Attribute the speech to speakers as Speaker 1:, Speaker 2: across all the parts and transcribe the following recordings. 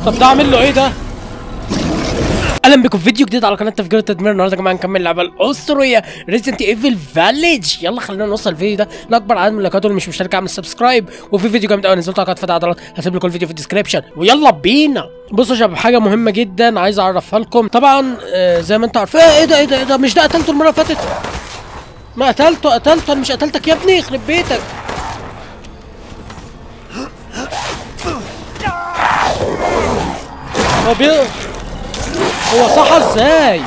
Speaker 1: طب ده اعمل له ايه ده اهلا بكم في فيديو جديد على قناه تفجير التدمير النهارده يا جماعه نكمل اللعبه الاسطوريه ريزنت ايفل فاليج يلا خلينا نوصل الفيديو ده لاكبر عدد من اللايكات واللي مش مشترك اعمل سبسكرايب وفي فيديو جامد قوي نزلته على قناه فتح عضلات هسيب لكم الفيديو في الديسكربشن ويلا بينا بصوا يا شباب حاجه مهمه جدا عايز اعرفها لكم طبعا آه زي ما انتم عارفين آه، ايه ده ايه ده ايه ده مش ده قتلته المره اللي فاتت ما قتلته قتلته انا مش قتلتك يا ابني يخرب بيتك هو بي... هو صح ازاي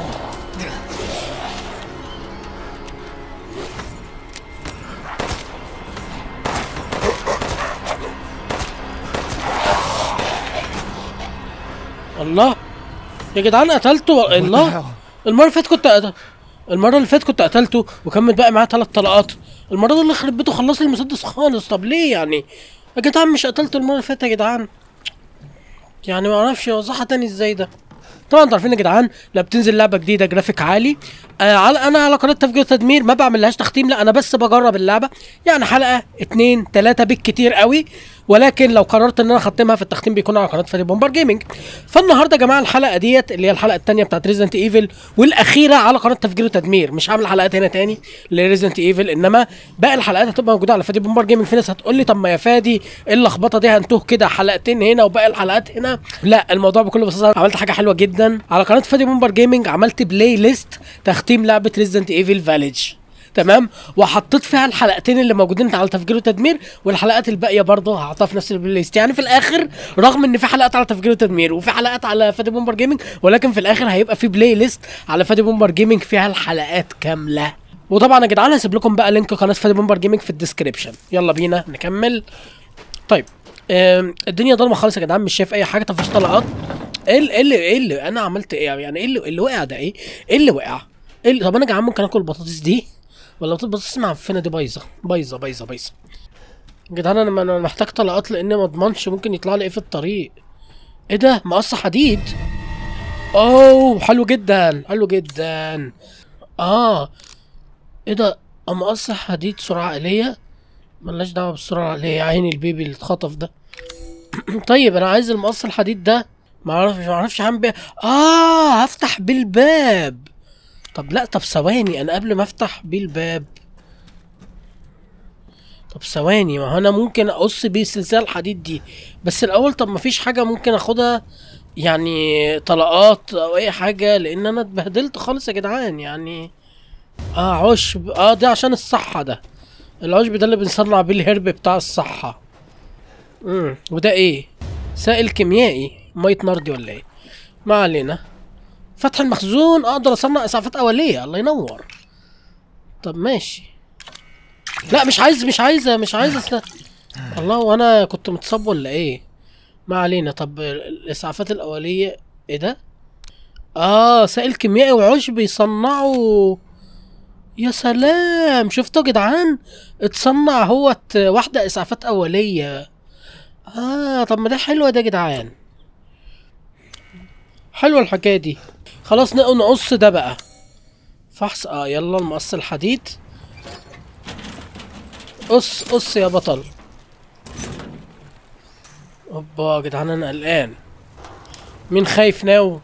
Speaker 1: الله يا جدعان قتلته الله المره اللي فاتت كنت قتل المره اللي فاتت كنت قتلته وكان متبقي معاه ثلاث طلقات المره دي اللي خرب بيته خلص لي المسدس خالص طب ليه يعني يا جدعان مش قتلته المره اللي فاتت يا جدعان يعني ما اعرفش اوضحها تاني ازاي ده طبعا انتوا عارفين يا جدعان لا بتنزل لعبه جديده جرافيك عالي آه على انا على قناه تفجير تدمير ما بعملهاش تختيم لا انا بس بجرب اللعبه يعني حلقه اتنين تلاته بالكتير قوي ولكن لو قررت ان انا اختمها في التختيم بيكون على قناه فادي بومبر جيمنج فالنهارده يا جماعه الحلقه ديت اللي هي الحلقه الثانيه بتاعت ريزدنت ايفل والاخيره على قناه تفجير وتدمير مش هعمل حلقات هنا تاني لريزدنت ايفل انما باقي الحلقات هتبقى موجوده على فادي بومبر جيمنج في ناس هتقول لي طب ما يا فادي ايه اللخبطه دي هنتوه كده حلقتين هنا وباقي الحلقات هنا لا الموضوع بكل بساطه عملت حاجه حلوه جدا على قناه فادي بومبر جيمنج عملت بلاي ليست تختيم لعبه ريزدنت ايفل فاليج تمام وحطيت فيها الحلقتين اللي موجودين على تفجير وتدمير والحلقات الباقيه برضه هحطها في نفس البلاي ليست يعني في الاخر رغم ان في حلقات على تفجير وتدمير وفي حلقات على فادي بومبر جيمنج ولكن في الاخر هيبقى في بلاي ليست على فادي بومبر جيمنج فيها الحلقات كامله وطبعا يا جدعان هسيب لكم بقى لينك قناه فادي بومبر جيمنج في الديسكربشن يلا بينا نكمل طيب آم، الدنيا ضلمه خالص يا جدعان مش شايف اي حاجه طب مفيش طلقات ايه اللي ايه اللي ايه اللي انا عملت ايه يعني ايه اللي, اللي وقع ده ايه ايه اللي وقع إيه اللي طب انا يا جدعان ممكن اكل البطاطس دي ولا البطاطس معفنه دي بايظه بايظه بايظه بايظه يا جدعان انا انا محتاج طلقات لان ما اضمنش ممكن يطلع لي ايه في الطريق ايه ده مقص حديد اوه حلو جدا حلو جدا اه ايه ده مقص حديد سرعه آلية ملناش دعوه بالسرعه الآلية يا عيني البيبي اللي اتخطف ده طيب انا عايز المقص الحديد ده ما اعرفش ما اعرفش هعمل بيه اه هفتح بالباب طب لا طب ثواني انا قبل ما افتح بيه الباب طب ثواني ما هو انا ممكن اقص بيه السلسله الحديد دي بس الاول طب ما فيش حاجه ممكن اخدها يعني طلقات او اي حاجه لان انا اتبهدلت خالص يا جدعان يعني اه عشب اه ده عشان الصحه ده العشب ده اللي بنصنع بيه الهرب بتاع الصحه امم وده ايه سائل كيميائي ميه نار دي ولا ايه ما علينا فتح المخزون اقدر اصنع اسعافات اوليه الله ينور طب ماشي لا مش عايز مش عايزه مش عايز أسلا... الله وانا كنت متصاب ولا ايه ما علينا طب الاسعافات الاوليه ايه ده اه سائل كيميائي وعشب يصنعوا يا سلام شفتوا يا جدعان اتصنع هوت واحده اسعافات اوليه اه طب ما ده حلوه ده يا جدعان حلوه الحكايه دي خلاص نق- نقص ده بقى فحص اه يلا المقص الحديد قص قص يا بطل اوبا يا جدعان انا قلقان مين خايف ناو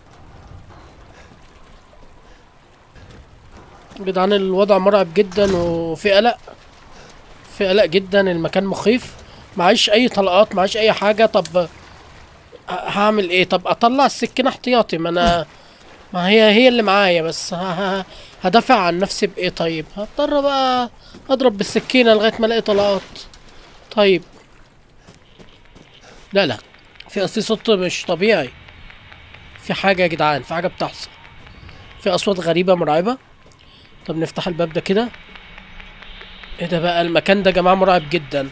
Speaker 1: يا جدعان الوضع مرعب جدا وفي قلق في قلق جدا المكان مخيف معيش اي طلقات معيش اي حاجه طب هعمل ايه طب اطلع السكينه احتياطي ما انا ما هي هي اللي معايا بس ه- ه- هدافع عن نفسي بايه طيب هضطر بقى اضرب بالسكينه لغايه ما الاقي طلقات طيب لا لا في في صوت مش طبيعي في حاجه يا جدعان في حاجه بتحصل في اصوات غريبه مرعبه طب نفتح الباب ده كده ايه ده بقى المكان ده يا جماعه مرعب جدا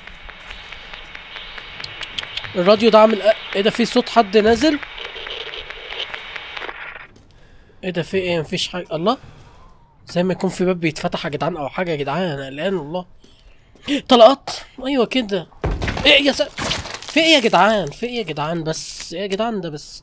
Speaker 1: الراديو ده عامل ايه ده في صوت حد نازل ايه ده في ايه مفيش حاجه الله زي ما يكون في باب بيتفتح يا جدعان او حاجه يا جدعان انا قلقان والله طلقات ايوه كده ايه يا س... في ايه يا جدعان في ايه يا جدعان بس ايه يا جدعان ده بس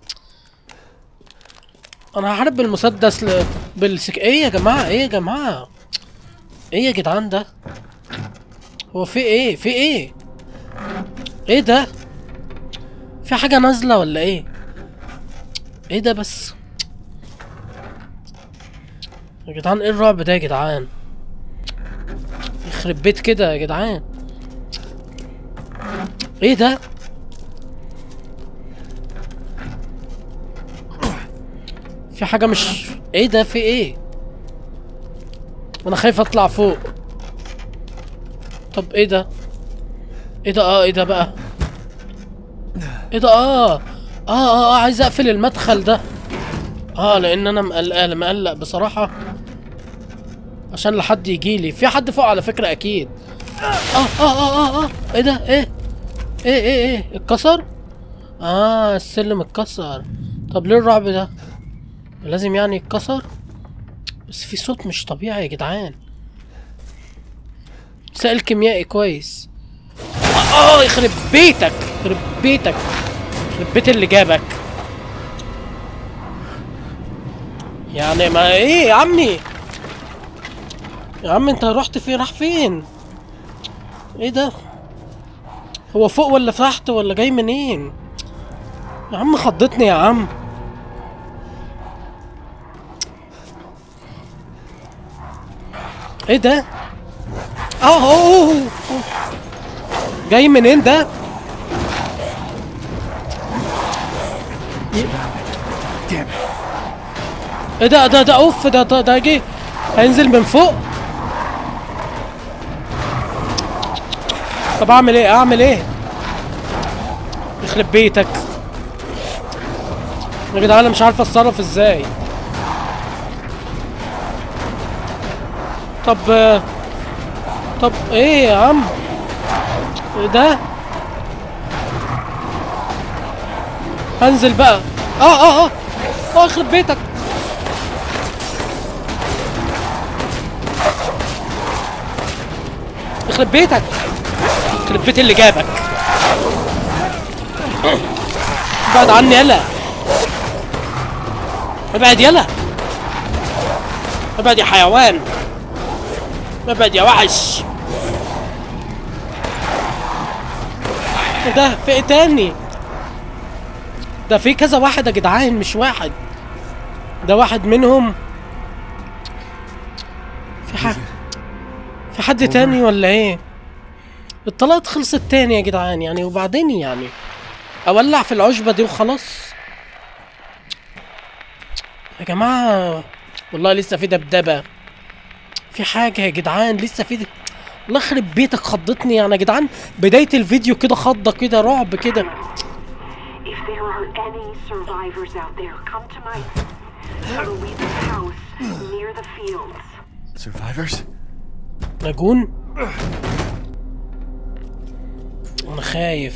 Speaker 1: انا هحارب بالمسدس ل... بالسك ايه يا جماعه ايه يا جماعه ايه يا جدعان ده هو في ايه في ايه ايه ده في حاجه نازله ولا ايه ايه ده بس يا جدعان ايه الرعب ده يا جدعان يخرب بيت كده يا جدعان ايه ده في حاجة مش ايه ده في ايه انا خايف اطلع فوق طب ايه ده ايه ده اه ايه ده بقى ايه ده اه اه اه, آه عايز اقفل المدخل ده اه لان انا مقلق مقلق بصراحة عشان لحد يجيلي في حد فوق على فكرة اكيد اه اه اه اه, آه. ايه ده ايه ايه ايه ايه اتكسر اه السلم اتكسر طب ليه الرعب ده لازم يعني يتكسر بس في صوت مش طبيعي يا جدعان سائل كيميائي كويس اه آه، يخرب بيتك يخرب بيتك يخرب بيت اللي جابك يعني ما ايه يا عمي يا عم انت رحت فين راح فين ايه ده هو فوق ولا تحت ولا جاي منين يا عم خضتني يا عم ايه ده اه هو هو- هو. جاي منين ده
Speaker 2: Damn it.
Speaker 1: ايه ده ده ده اوف ده ده ده جه هينزل من فوق طب اعمل ايه اعمل ايه يخرب بيتك يا جدعان انا مش عارف اتصرف ازاي طب آه، طب ايه يا عم إيه ده هنزل بقى اه اه اه اه يخرب بيتك يخرب بيتك يخرب بيت اللي جابك ابعد عني يلا ابعد يلا ابعد يا حيوان ابعد يا وحش إيه ده في ايه تاني ده في كذا واحد يا جدعان مش واحد ده واحد منهم في حد في حد تاني ولا ايه الطلقات خلصت تاني يا جدعان يعني وبعدين يعني اولع في العشبة دي وخلاص يا جماعة والله لسه في دبدبة في حاجة يا جدعان لسه في د... الله يخرب بيتك خضتني يعني يا جدعان بداية الفيديو كده خضة كده رعب كده
Speaker 3: If there are any survivors out there, come to my Louisa's house near the fields.
Speaker 2: Survivors?
Speaker 1: مجون انا خايف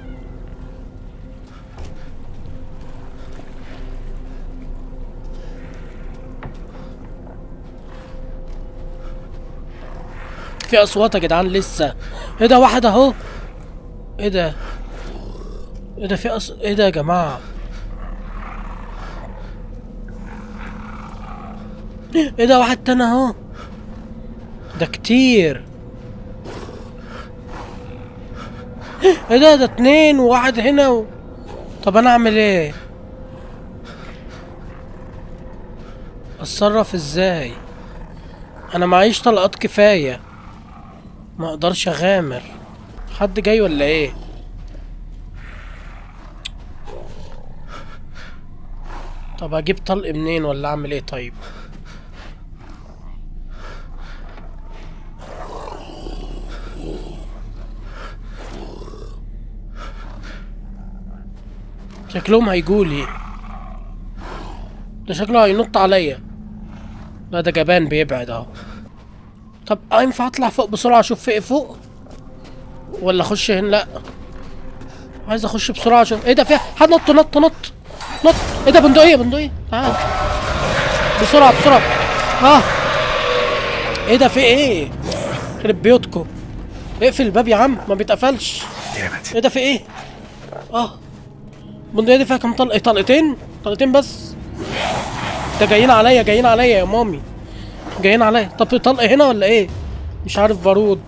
Speaker 1: في اصوات يا جدعان لسه ايه ده واحد اهو ايه ده ايه ده في أص... ايه ده يا جماعه ايه ده واحد تاني اهو ده كتير ايه ده ده اتنين وواحد هنا و... طب انا اعمل ايه اتصرف ازاي انا معيش طلقات كفاية ما اقدرش اغامر حد جاي ولا ايه طب اجيب طلق منين ولا اعمل ايه طيب شكلهم هيجولي ده شكله هينط عليا لا ده جبان بيبعد اهو طب ينفع اطلع فوق بسرعه اشوف في ايه فوق ولا اخش هنا لا عايز اخش بسرعه اشوف ايه ده فيها حد نط نط نط نط ايه ده بندقيه بندقيه تعال بسرعه بسرعه اه ايه ده في ايه يخرب بيوتكم اقفل الباب يا عم ما بيتقفلش
Speaker 2: Damn it.
Speaker 1: ايه ده في ايه اه البندقية دي فيها كام طلقة؟ إيه، طلقتين؟ طلقتين بس؟ ده جايين عليا جايين عليا يا مامي جايين عليا طب في طلقة هنا ولا ايه؟ مش عارف بارود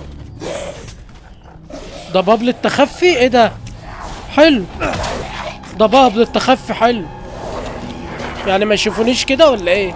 Speaker 1: ده باب للتخفي ايه ده؟ حلو ضباب للتخفي حلو يعني ما يشوفونيش كده ولا ايه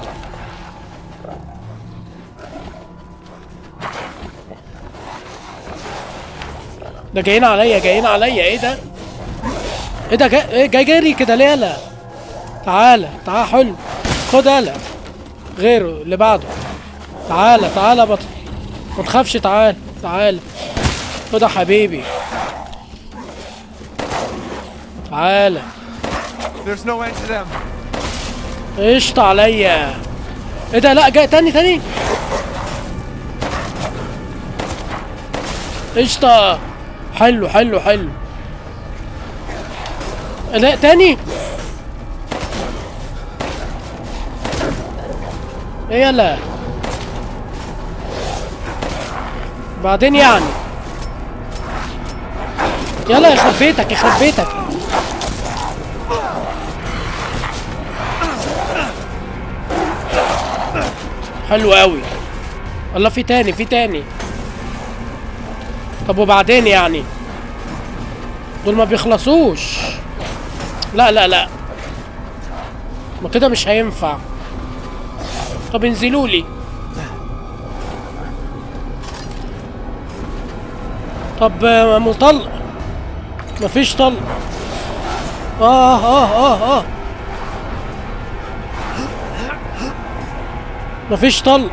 Speaker 1: ده جايين عليا جايين عليا ايه ده ايه ده جاي ايه جاي جري كده ليه يالا تعالى تعالى حلو خد يالا غيره اللي بعده تعالى تعالى بطل ما تخافش تعالى تعالى خد يا حبيبي تعالى
Speaker 2: There's no end to them.
Speaker 1: قشطة عليا ايه ده لا جاي تاني تاني قشطة حلو حلو حلو لا تاني ايه يلا بعدين يعني يلا يخرب بيتك يخرب بيتك حلو قوي الله في تاني في تاني طب وبعدين يعني دول ما بيخلصوش لا لا لا ما كده مش هينفع طب انزلوا لي طب آه، مطلق مفيش طلق اه اه اه اه مفيش طلق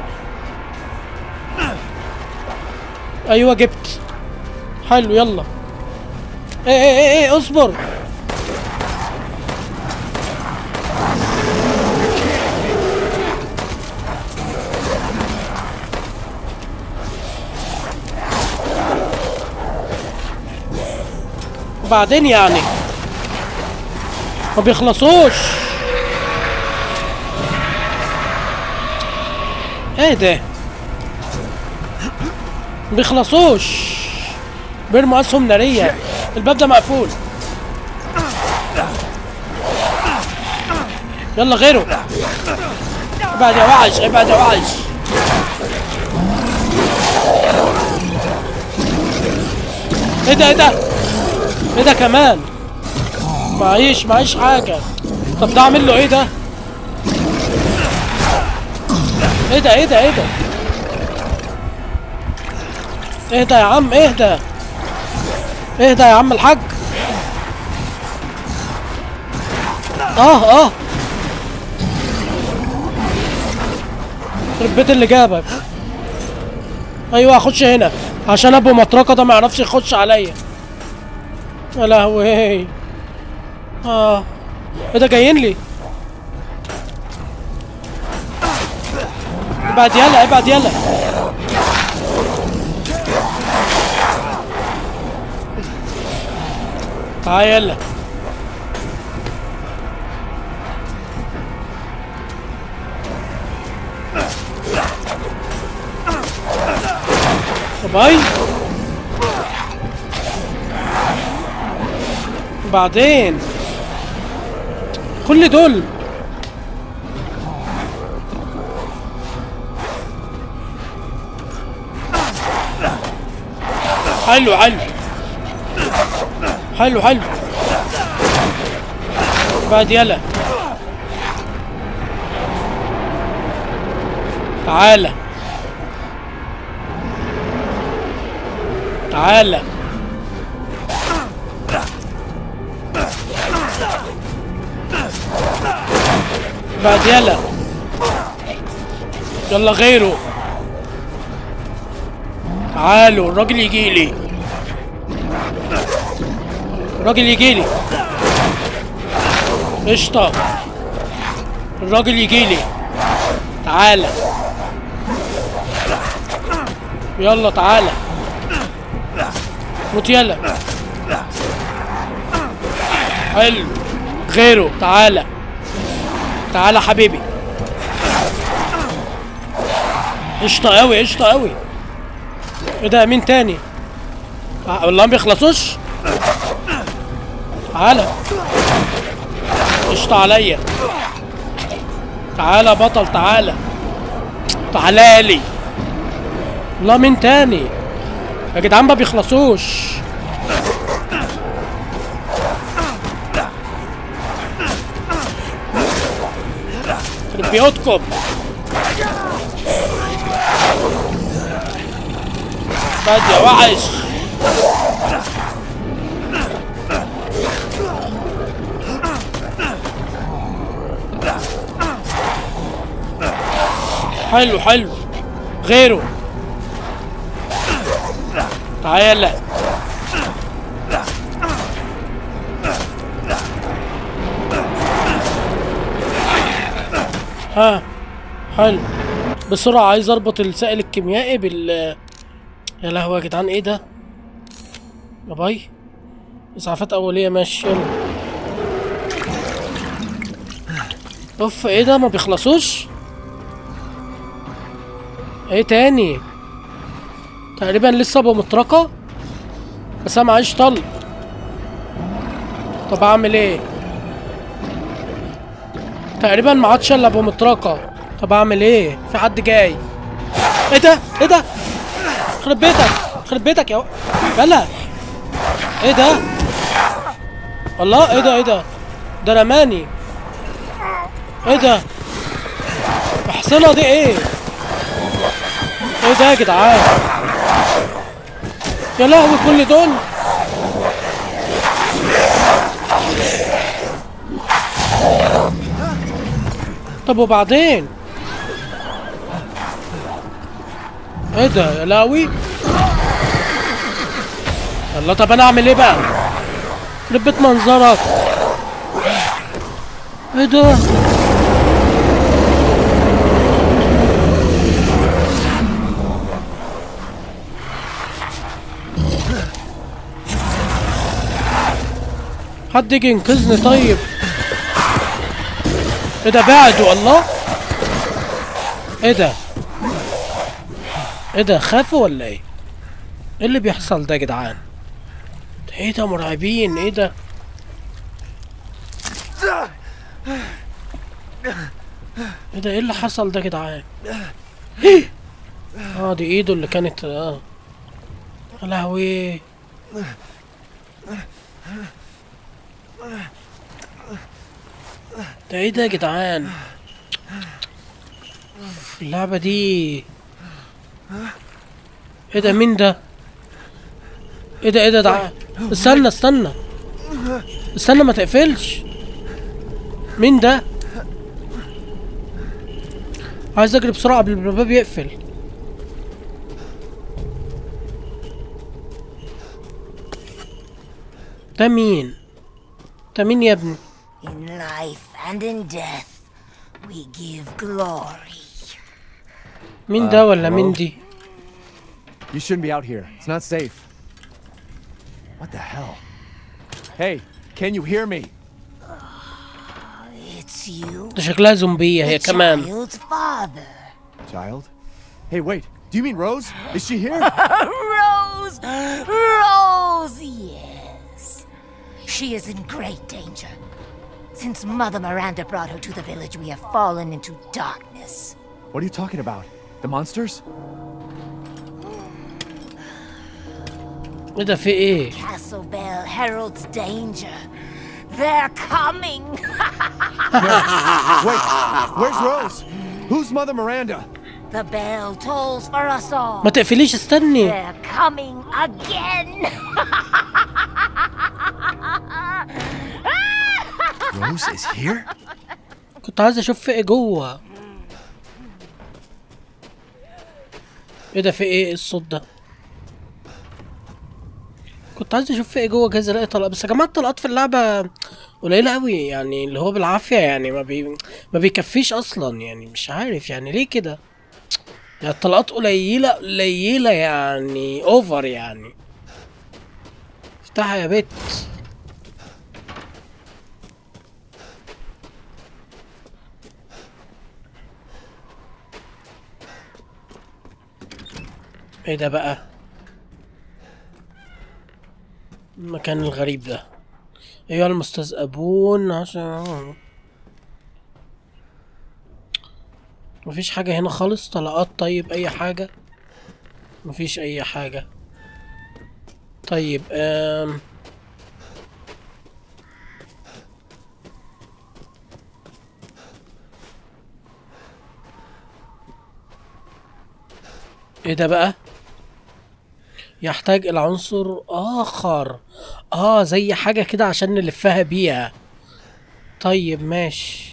Speaker 1: ايوه جبت حلو يلا ايه ايه ايه, ايه اصبر وبعدين يعني ما بيخلصوش ايه ده ما بيخلصوش بيرموا اسهم ناريه الباب ده مقفول يلا غيره ابعد يا وحش ابعد يا وحش ايه ده ايه ده ايه ده كمان معيش معيش حاجه طب ده اعمل له ايه ده ايه ده ايه ده ايه ده اهدى يا عم اهدى اهدى يا عم الحاج اه اه البيت اللي جابك ايوه اخش هنا عشان ابو مطرقه ده ما يعرفش يخش عليا يا لهوي اه ايه ده جايين لي ابعد يلا ابعد يلا تعال يلا باي بعدين كل دول حلو حلو حلو حلو بعد يلا تعالى تعالى بعد يلا يلا غيره تعالوا الراجل يجي لي الراجل يجي لي قشطة الراجل يجي لي تعالى يلا تعالى موت يلا حلو غيره تعالى تعالى حبيبي قشطة قوي قشطة قوي ايه ده مين تاني آه، والله ما بيخلصوش تعالى قشطة عليا تعالى بطل تعالى تعالى لي والله مين تاني يا جدعان ما بيخلصوش يخرب بيوتكم خد يا وحش حلو حلو غيره تعالى ها حلو بسرعة عايز اربط السائل الكيميائي بال يا لهوي يا جدعان ايه ده؟ يا باي اسعافات اولية ماشي يلا اوف ايه ده ما بيخلصوش؟ ايه تاني؟ تقريبا لسه ابو مطرقة بس انا معيش طلق طب اعمل ايه؟ تقريبا ما عادش الا ابو مطرقة طب اعمل ايه؟ في حد جاي ايه ده؟ ايه ده؟ يخرب بيتك يخرب بيتك يا و- بلا ايه ده؟ الله ايه ده ايه ده؟ ده رماني ايه ده؟ الحصينة دي ايه؟ ايه ده يا جدعان؟ يا لهوي كل دول طب وبعدين ايه ده يا لاوي الله طب انا اعمل ايه بقى يخرب بيت منظرك ايه ده حد يجي ينقذني طيب ايه ده بعدوا الله ايه ده ايه ده خافوا ولا ايه ايه اللي بيحصل ده يا جدعان ده ايه ده مرعبين ايه ده ايه ده ايه اللي حصل ده يا جدعان إيه؟ اه دي ايده اللي كانت اه يا لهوي ده ايه ده يا جدعان اللعبة دي ايه ده مين ده ايه ده ايه ده ده استنى استنى استنى ما تقفلش مين ده عايز اجري بسرعة قبل ما الباب يقفل ده مين ده مين يا ابني
Speaker 4: In life and in death, we give glory.
Speaker 1: مين ده ولا مين
Speaker 2: hello?
Speaker 1: دي
Speaker 2: You shouldn't be out here. It's not safe. What the hell? Hey, can you hear me?
Speaker 4: It's you,
Speaker 1: ده شكلها زومبية هي
Speaker 4: the
Speaker 1: كمان
Speaker 4: child's father.
Speaker 2: Child? Hey, wait. Do you mean Rose? Is she here?
Speaker 4: Rose! Rose, yes. She is in great danger. Since Mother Miranda brought her to the village, we have fallen into darkness.
Speaker 2: what are you talking about? The monsters?
Speaker 1: ايه ده في ايه
Speaker 4: Castle Bell heralds danger. They're coming!
Speaker 2: Wait, where's Rose? Who's Mother Miranda?
Speaker 4: the bell tolls for us all.
Speaker 1: ما تقفليش استني
Speaker 4: They're coming again!
Speaker 2: Rose is here?
Speaker 1: كنت عايز اشوف في ايه جوه ايه ده في ايه إيه الصوت ده كنت عايز اشوف في ايه جوه جايز الاقي طلقات بس يا جماعه الطلقات في اللعبه قليله قوي يعني اللي هو بالعافيه يعني ما بي ما بيكفيش اصلا يعني مش عارف يعني ليه كده يعني الطلقات قليله قليله يعني اوفر يعني افتحها يا بت ايه ده بقى المكان الغريب ده ايها المستذئبون عشان مفيش حاجة هنا خالص طلقات طيب اي حاجة مفيش اي حاجة طيب آم. ايه ده بقى يحتاج الى عنصر اخر اه زي حاجة كده عشان نلفها بيها طيب ماشي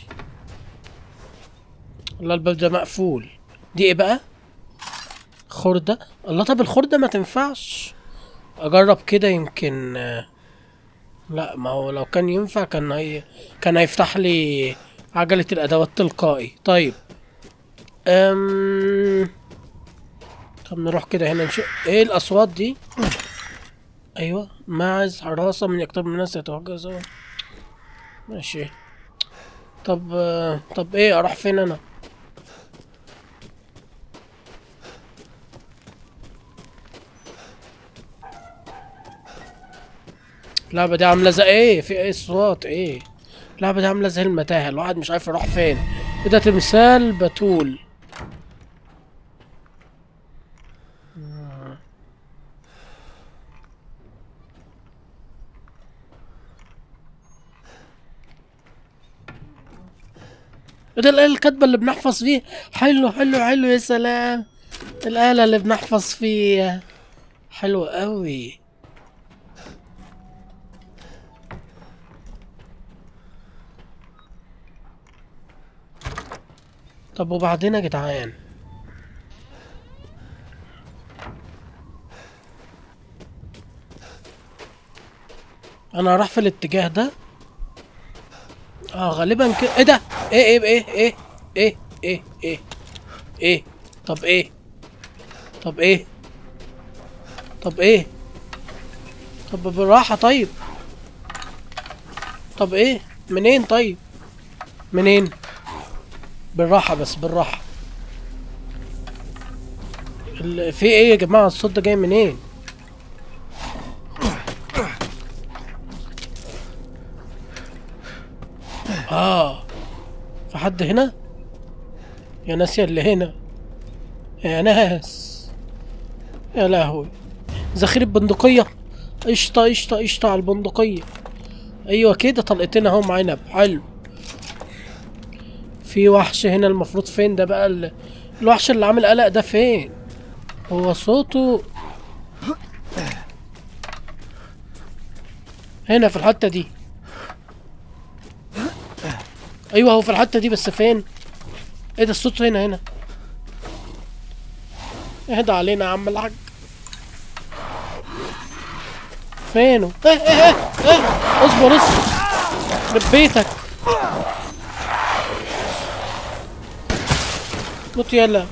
Speaker 1: الله الباب ده مقفول دي ايه بقى خردة الله طب الخردة ما تنفعش اجرب كده يمكن آه، لا ما هو لو كان ينفع كان هي كان هيفتح لي عجلة الادوات تلقائي طيب أم... طب نروح كده هنا نشوف ايه الاصوات دي ايوه ماعز حراسة من يقترب من الناس يتوجه سوا ماشي طب آه، طب ايه اروح فين انا اللعبة دي عاملة زي ايه في ايه اصوات ايه اللعبة دي عاملة زي المتاهة الواحد مش عارف يروح فين ايه ده تمثال بتول ايه ده الآلة الكاتبة اللي بنحفظ فيه حلو حلو حلو يا سلام الآلة اللي بنحفظ فيها حلو قوي طب وبعدين يا جدعان انا راح في الاتجاه ده اه غالبا كده ايه ده ايه ايه ايه ايه ايه ايه ايه ايه طب ايه طب ايه طب ايه طب بالراحة طيب طب ايه منين طيب منين بالراحة بس بالراحة ال- في ايه يا جماعة الصوت ده جاي منين اه في حد هنا يا ناس يا اللي هنا يا ناس يا لهوي ذخيرة بندقية قشطة قشطة قشطة على البندقية ايوه كده طلقتين اهو عنب حلو في وحش هنا المفروض فين ده بقى ال- الوحش اللي عامل قلق ده فين هو صوته هنا في الحتة دي ايوه هو في الحتة دي بس فين ايه ده الصوت هنا هنا اهدى علينا يا عم الحاج فينه ايه ايه ايه ايه اصبر اصبر يخرب بيتك موت يلا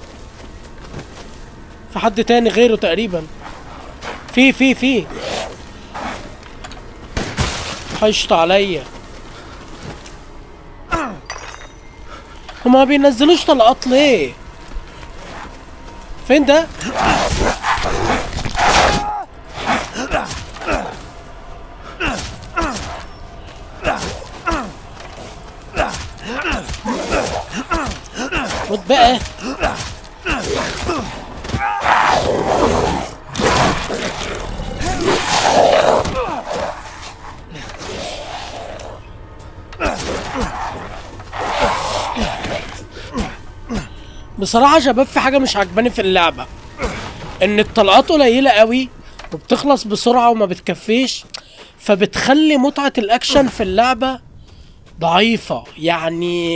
Speaker 1: في حد تاني غيره تقريبا في في في حشط عليا هما ما بينزلوش طلقات ليه فين ده خد بقى بصراحة يا شباب في حاجة مش عجباني في اللعبة ان الطلقات قليلة قوي وبتخلص بسرعة وما بتكفيش فبتخلي متعة الاكشن في اللعبة ضعيفة يعني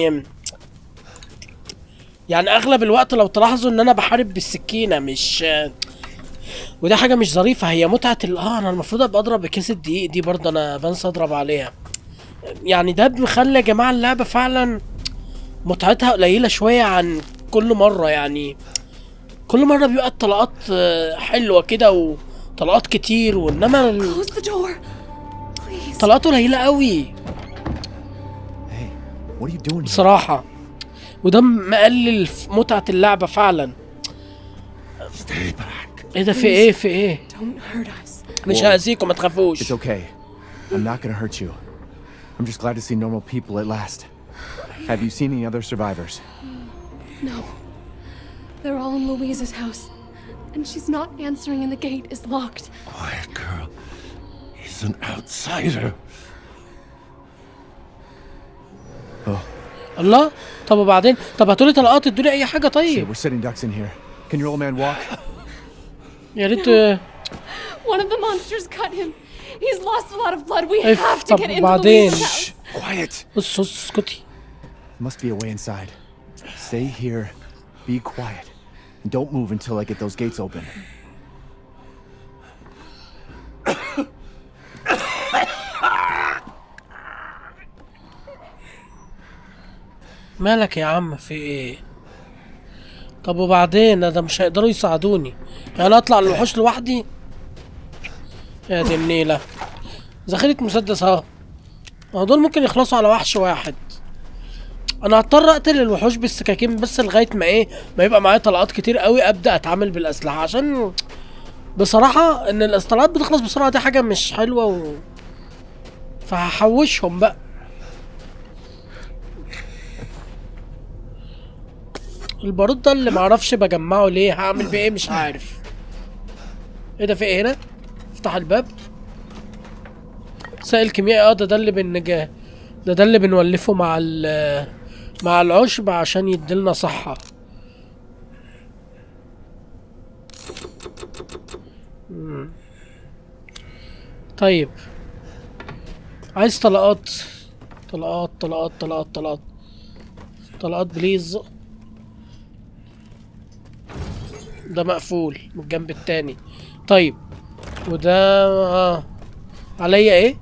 Speaker 1: يعني اغلب الوقت لو تلاحظوا ان انا بحارب بالسكينة مش وده حاجة مش ظريفة هي متعة ال اه انا المفروض ابقى اضرب بكيس الدقيق دي برضه انا بنسى اضرب عليها يعني ده مخلي يا جماعة اللعبة فعلا متعتها قليلة شوية عن كل مرة يعني كل مرة بيبقى الطلقات آه، حلوة كده وطلقات كتير وانما
Speaker 5: Close the door. Please.
Speaker 1: الطلقات قليلة قوي
Speaker 2: Hey, what are you doing here?
Speaker 1: بصراحة وده مقلل في متعة اللعبة فعلا
Speaker 6: Stay back.
Speaker 1: ايه ده في ايه في ايه
Speaker 5: Don't hurt us.
Speaker 1: مش هأذيكم ما تخافوش
Speaker 2: It's okay. I'm not gonna hurt you. I'm just glad to see normal people at last. Have you seen any other survivors?
Speaker 5: No. They're all in Louise's house. And she's not answering and the gate is locked.
Speaker 6: Quiet girl. He's an outsider.
Speaker 1: الله طب وبعدين طب هاتولي طلقات ادوني اي حاجة
Speaker 2: Shit,
Speaker 1: طيب
Speaker 2: we're setting ducks in here. Can your old man walk?
Speaker 1: يا ريت آه،
Speaker 5: One of the monsters cut him. He's lost a lot of blood. We
Speaker 1: If-
Speaker 5: have to
Speaker 1: طب
Speaker 5: get into
Speaker 1: وبعدين؟
Speaker 5: Louise's house.
Speaker 2: Quiet.
Speaker 1: بص بص اسكتي
Speaker 2: Must be a way inside. Stay here. Be quiet. And don't move until I get those gates open.
Speaker 1: مالك يا عم في ايه طب وبعدين ده مش هيقدروا يساعدوني يعني اطلع الوحوش لوحدي يا دي النيلة ذخيرة مسدس اهو اهو دول ممكن يخلصوا على وحش واحد انا هضطر اقتل الوحوش بالسكاكين بس لغايه ما ايه ما يبقى معايا طلقات كتير قوي ابدا اتعامل بالاسلحه عشان بصراحه ان الاسطلات بتخلص بسرعه دي حاجه مش حلوه و... فهحوشهم بقى البارود ده اللي معرفش بجمعه ليه هعمل بيه ايه مش عارف ايه ده في ايه هنا افتح الباب سائل كيميائي اه ده ده اللي بنجاه ده ده اللي بنولفه مع ال مع العشب عشان يديلنا صحة مم. طيب عايز طلقات طلقات طلقات طلقات طلقات طلقات بليز ده مقفول من الجنب التاني طيب وده آه. عليا ايه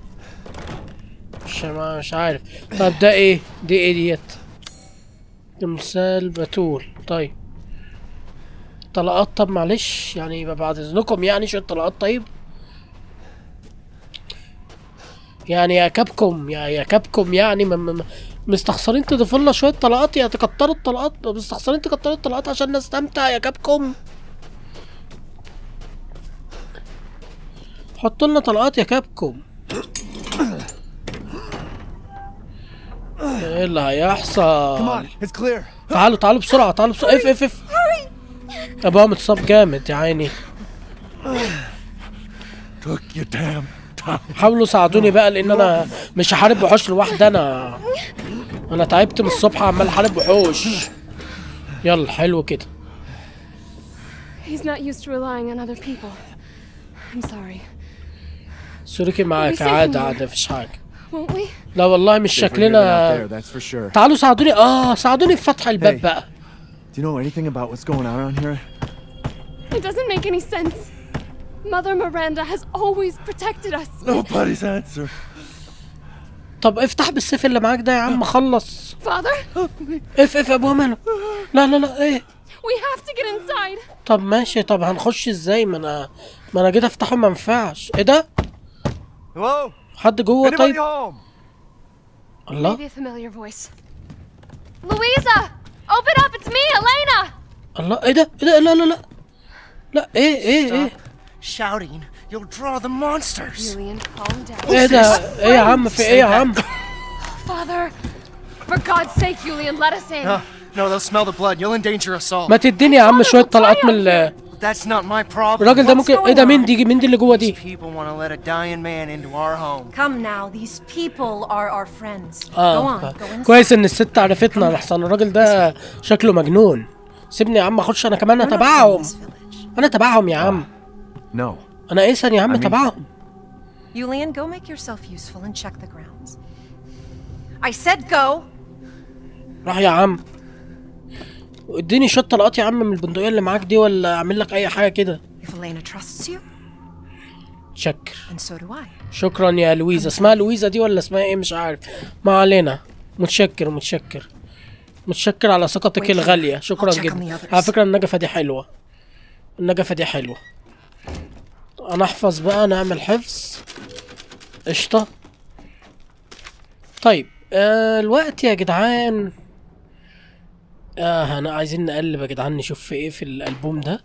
Speaker 1: مش مش عارف طب ده ايه دي ايه ديت تمثال بتول طيب طلقات طب معلش يعني يبقى بعد اذنكم يعني شويه طلقات طيب يعني يا كابكم يا يا كابكم يعني م- م- مستخسرين تضيفوا لنا شويه طلقات يا تكتروا الطلقات مستخسرين تكتروا الطلقات عشان نستمتع يا كابكم حطوا لنا طلقات يا كابكم ايه اللي هيحصل
Speaker 2: Come on, it's clear.
Speaker 1: تعالوا تعالوا بسرعة تعالوا بسرعة اف اف اف ابوها متصاب جامد يا عيني
Speaker 6: Took your damn time.
Speaker 1: حاولوا ساعدوني بقى لان انا مش هحارب وحوش لوحدي انا انا تعبت من الصبح عمال احارب وحوش يلا حلو كده
Speaker 5: He's not used to relying on other people. I'm sorry.
Speaker 1: سوريكي معاك عادي عادي مفيش حاجة
Speaker 5: Won't we?
Speaker 1: لا والله مش
Speaker 2: Safer here than out
Speaker 1: شكلنا
Speaker 2: there, that's for sure.
Speaker 1: تعالوا ساعدوني اه ساعدوني في فتح الباب
Speaker 2: Hey.
Speaker 1: بقى
Speaker 2: Do you know anything about what's going on around here?
Speaker 5: It doesn't make any sense. Mother Miranda has always protected us.
Speaker 6: Nobody's answer.
Speaker 1: طب افتح بالسيف اللي معاك ده يا عم خلص
Speaker 5: Father,
Speaker 1: اف اف ابوها ماله لا لا لا ايه
Speaker 5: we have to get inside.
Speaker 1: طب ماشي طب هنخش ازاي ما انا ما انا جيت افتحه ما ينفعش ايه ده
Speaker 2: Hello?
Speaker 1: حد جوه
Speaker 2: Anybody
Speaker 1: طيب
Speaker 2: home?
Speaker 1: الله
Speaker 5: Maybe a familiar voice. Louisa! Open up! It's me, Elena!
Speaker 1: الله ايه ده ايه ده لا لا لا لا ايه ايه ايه
Speaker 7: Shouting, you'll draw the monsters.
Speaker 5: Julian, calm down.
Speaker 1: ايه ده ايه يا عم في ايه يا عم
Speaker 5: Father! For God's sake, Julian, let us in.
Speaker 7: No, no, they'll smell the blood. You'll endanger us all.
Speaker 1: ما تديني يا عم شويه طلقات من ال-
Speaker 7: That's not my problem.
Speaker 1: الراجل ده
Speaker 7: What's
Speaker 1: ممكن
Speaker 7: going
Speaker 1: ايه ده مين
Speaker 7: on?
Speaker 1: دي مين دي اللي جوه دي
Speaker 7: People want to let a dying man into our home.
Speaker 8: Come now, these people are our friends. Go
Speaker 1: اه
Speaker 8: on, go inside.
Speaker 1: كويس ان الست عرفتنا لحسن الراجل ده شكله مجنون سيبني يا عم اخش انا كمان
Speaker 8: We're not from
Speaker 1: اتبعهم
Speaker 8: this village.
Speaker 1: انا تبعهم يا عم
Speaker 2: No.
Speaker 1: انا ايسن يا عم
Speaker 2: I mean-
Speaker 1: تبعهم
Speaker 8: Yulian, go make yourself useful and check the grounds. I said go!
Speaker 1: راح يا عم اديني شويه طلقات يا عم من البندقيه اللي معاك دي ولا اعمل لك اي حاجه كده
Speaker 8: If Elena trusts you,
Speaker 1: شكر
Speaker 8: and so do I.
Speaker 1: شكرا يا لويزا اسمها لويزا دي ولا اسمها ايه مش عارف ما علينا متشكر متشكر متشكر على ثقتك
Speaker 8: Wait,
Speaker 1: الغالية شكرا
Speaker 8: I'll check on
Speaker 1: جدا
Speaker 8: the others.
Speaker 1: على فكرة النجفة دي حلوة النجفة دي حلوة انا احفظ بقى نعمل حفظ قشطة طيب آه الوقت يا جدعان اه انا عايزين نقلب يا جدعان نشوف في ايه في الالبوم ده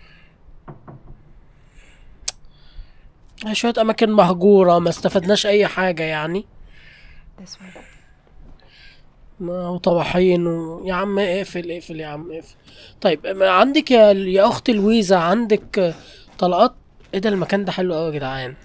Speaker 1: شوية أماكن مهجورة ما استفدناش أي حاجة يعني
Speaker 8: This way.
Speaker 1: ما هو طواحين و... يا عم اقفل اقفل يا عم اقفل طيب ما عندك يا يا أخت لويزا عندك آه، طلقات ايه ده المكان ده حلو أوي يا جدعان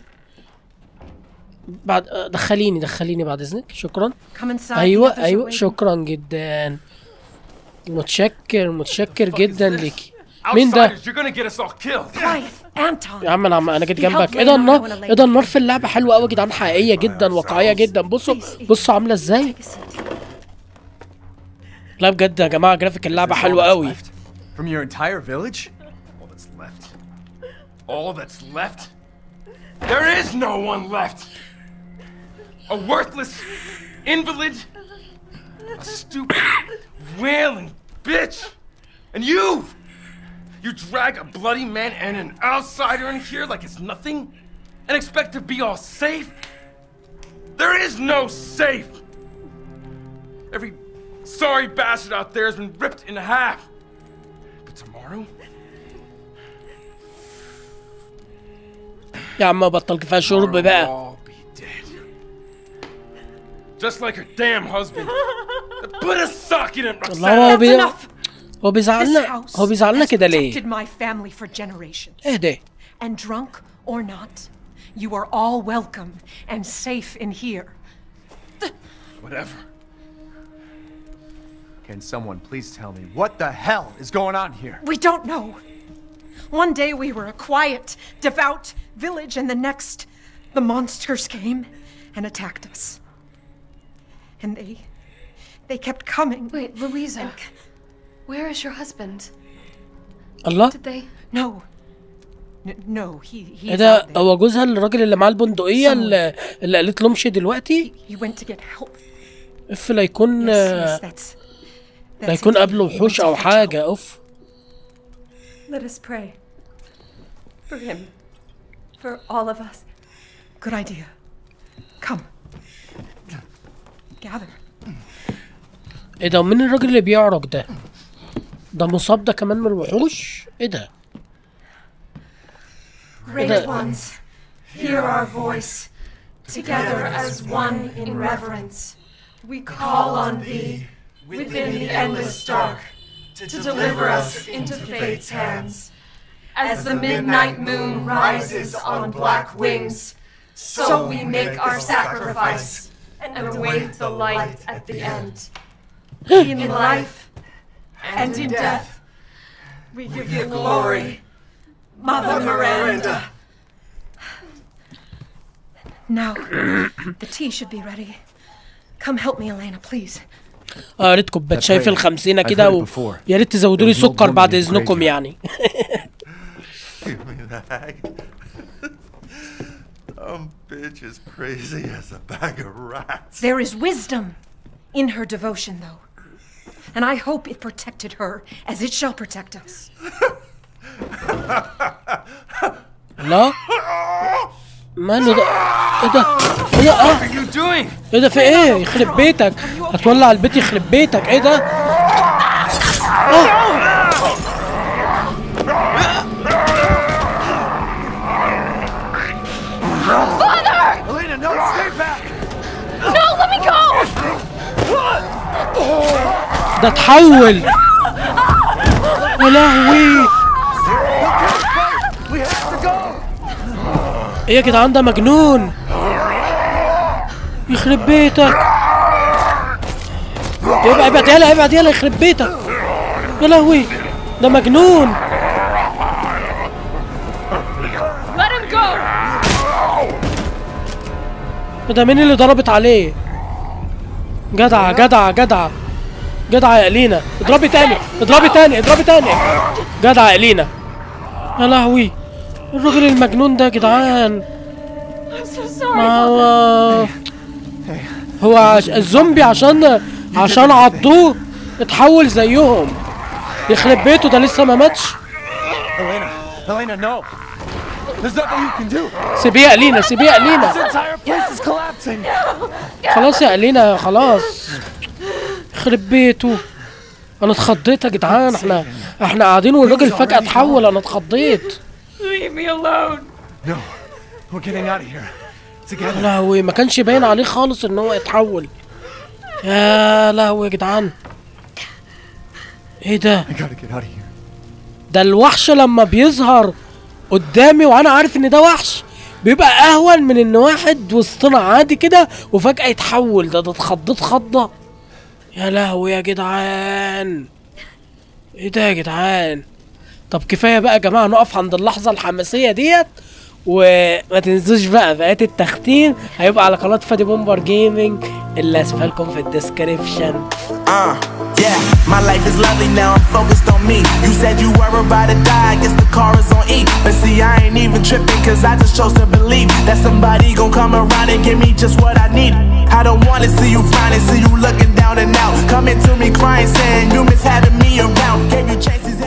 Speaker 1: بعد آه، دخليني دخليني بعد إذنك شكرا
Speaker 8: Come inside. the
Speaker 1: أيوة
Speaker 8: others are
Speaker 1: أيوة
Speaker 8: waiting.
Speaker 1: شكرا جدا متشكر متشكر جدا ليكي مين ده
Speaker 9: Outsiders, you're gonna get us all killed.
Speaker 8: Quiet, Anton.
Speaker 1: يا عم انا انا جيت
Speaker 8: He
Speaker 1: جنبك
Speaker 8: helped
Speaker 1: ايه ده
Speaker 8: Lena when I
Speaker 1: النار
Speaker 8: wanna lay
Speaker 1: ايه ده
Speaker 8: down.
Speaker 1: النار في اللعبه حلوه قوي يا جدعان حقيقيه جدا واقعيه جدا بصوا بصوا عامله ازاي
Speaker 8: Take a seat.
Speaker 1: لا بجد يا جماعه جرافيك اللعبه حلوه قوي
Speaker 2: From your entire village?
Speaker 9: All that's left. All that's left? There is no one left! A worthless invalid? A stupid, wailing bitch! And you! You drag a bloody man and an outsider in here like it's nothing? And expect to be all safe? There is no safe! Every sorry bastard out there has been ripped in half. But tomorrow?
Speaker 1: يا عم بطل كفايه شرب
Speaker 9: We'll
Speaker 1: بقى
Speaker 9: all be dead. Just like her damn husband. Put a sock in it,
Speaker 1: الله هو
Speaker 9: Roxana!
Speaker 1: بي...
Speaker 8: enough.
Speaker 1: هو
Speaker 8: This
Speaker 1: بيزعلنا
Speaker 8: house
Speaker 1: هو بيزعلنا
Speaker 8: has
Speaker 1: كده ليه
Speaker 8: protected my family for generations.
Speaker 1: ايه ده
Speaker 8: And drunk or not, you are all welcome and safe in here.
Speaker 9: Whatever.
Speaker 2: Can someone please tell me what the hell is going on here?
Speaker 8: We don't know. One day we were a quiet, devout village, and the next, the monsters came and attacked us. And they. they kept coming.
Speaker 5: Wait, Louisa. Where is your husband?
Speaker 1: الله
Speaker 5: Did they?
Speaker 8: No. N- no, he.
Speaker 1: ايه
Speaker 8: He's
Speaker 1: ده
Speaker 8: out there.
Speaker 1: هو جوزها الراجل اللي معاه البندقيه اللي, اللي قالت له امشي دلوقتي
Speaker 8: He went to get help.
Speaker 1: اف لا يكون
Speaker 8: Yes,
Speaker 1: آه،
Speaker 8: yes, that's.
Speaker 1: لا
Speaker 8: that's
Speaker 1: يكون
Speaker 8: it.
Speaker 1: قبله
Speaker 8: He went
Speaker 1: وحوش
Speaker 8: to
Speaker 1: او
Speaker 8: fetch
Speaker 1: حاجه
Speaker 8: help.
Speaker 1: اوف
Speaker 10: Let us pray. For him. For all of us.
Speaker 8: Good idea. Come. Gather.
Speaker 1: ايه ده ومين الراجل اللي بيعرج ده ده مصاب ده كمان من الوحوش ايه ده
Speaker 10: Great
Speaker 1: that-
Speaker 10: ones, hear our voice. Together as one in reverence, we call on thee within the endless dark to deliver us into fate's hands. As the midnight moon rises on black wings, so we make our sacrifice and await the light at the end. In life and in death, we give you glory, Mother Miranda.
Speaker 8: Now, the tea should be ready. Come help me, Elena, please.
Speaker 1: اه يا ريت كوبايه
Speaker 2: That's
Speaker 1: شاي في
Speaker 2: right.
Speaker 1: الخمسينة
Speaker 2: I've
Speaker 1: كده
Speaker 2: heard it
Speaker 1: و...
Speaker 2: before.
Speaker 1: يا ريت تزودوا لي
Speaker 2: There was an old
Speaker 1: سكر
Speaker 2: woman
Speaker 1: بعد
Speaker 2: named
Speaker 1: اذنكم
Speaker 2: Graveyard.
Speaker 1: يعني
Speaker 6: Give me the hag. Dumb bitch is crazy as a bag of rats.
Speaker 8: There is wisdom in her devotion, though. And I hope it protected her as it shall protect us.
Speaker 1: لا ماله ده ايه ده ايه ده اه
Speaker 9: What are you doing?
Speaker 1: ايه ده في ايه يخرب بيتك هتولع البيت يخرب بيتك ايه ده
Speaker 2: Elena, no, stay back!
Speaker 10: No, let me go!
Speaker 1: ده اتحول يا لهوي
Speaker 2: We have to go!
Speaker 1: ايه يا جدعان ده مجنون يخرب بيتك ابعد ابعد يلا ابعد يلا يخرب بيتك يا لهوي ده مجنون
Speaker 10: Let him go!
Speaker 1: ده مين اللي ضربت عليه جدع جدع جدع جدع يا الينا اضربي تاني اضربي تاني اضربي تاني جدع يا الينا يا لهوي الراجل المجنون ده يا جدعان
Speaker 10: I'm so sorry.
Speaker 1: ما هو هو عش... الزومبي عشان عشان عضوه اتحول زيهم يخرب بيته ده لسه ما ماتش
Speaker 2: Elena, Elena, no! There's nothing you can do!
Speaker 1: سيبيه يا الينا سيبيه يا الينا
Speaker 2: This entire place is collapsing!
Speaker 1: خلاص يا الينا خلاص يخرب بيته انا اتخضيت يا جدعان احنا احنا قاعدين والراجل فجأة اتحول انا اتخضيت
Speaker 10: Leave me alone.
Speaker 2: No, we're getting out of here.
Speaker 1: يا
Speaker 2: Together.
Speaker 1: لهوي ما كانش باين عليه خالص ان هو يتحول يا لهوي يا جدعان ايه ده
Speaker 2: I gotta get out of here.
Speaker 1: ده الوحش لما بيظهر قدامي وانا عارف ان ده وحش بيبقى اهون من ان واحد وسطنا عادي كده وفجأة يتحول ده ده اتخضيت خضة يا لهوي يا جدعان ايه ده يا جدعان طب كفايه بقى يا جماعه نقف عند اللحظه الحماسيه ديت وما تنسوش بقى بقيت التختيم هيبقى على قناه فادي بومبر جيمنج اللي اسفل لكم في الديسكريبشن
Speaker 11: Uh, yeah, my life is lovely now, I'm focused on me. You said you were about to die, I guess the car is on E. But see, I ain't even tripping, cause I just chose to believe that somebody gon' come around and give me just what I need. I don't wanna see you finding, see you looking down and out. Coming to me crying, saying you miss having me around. Gave you chances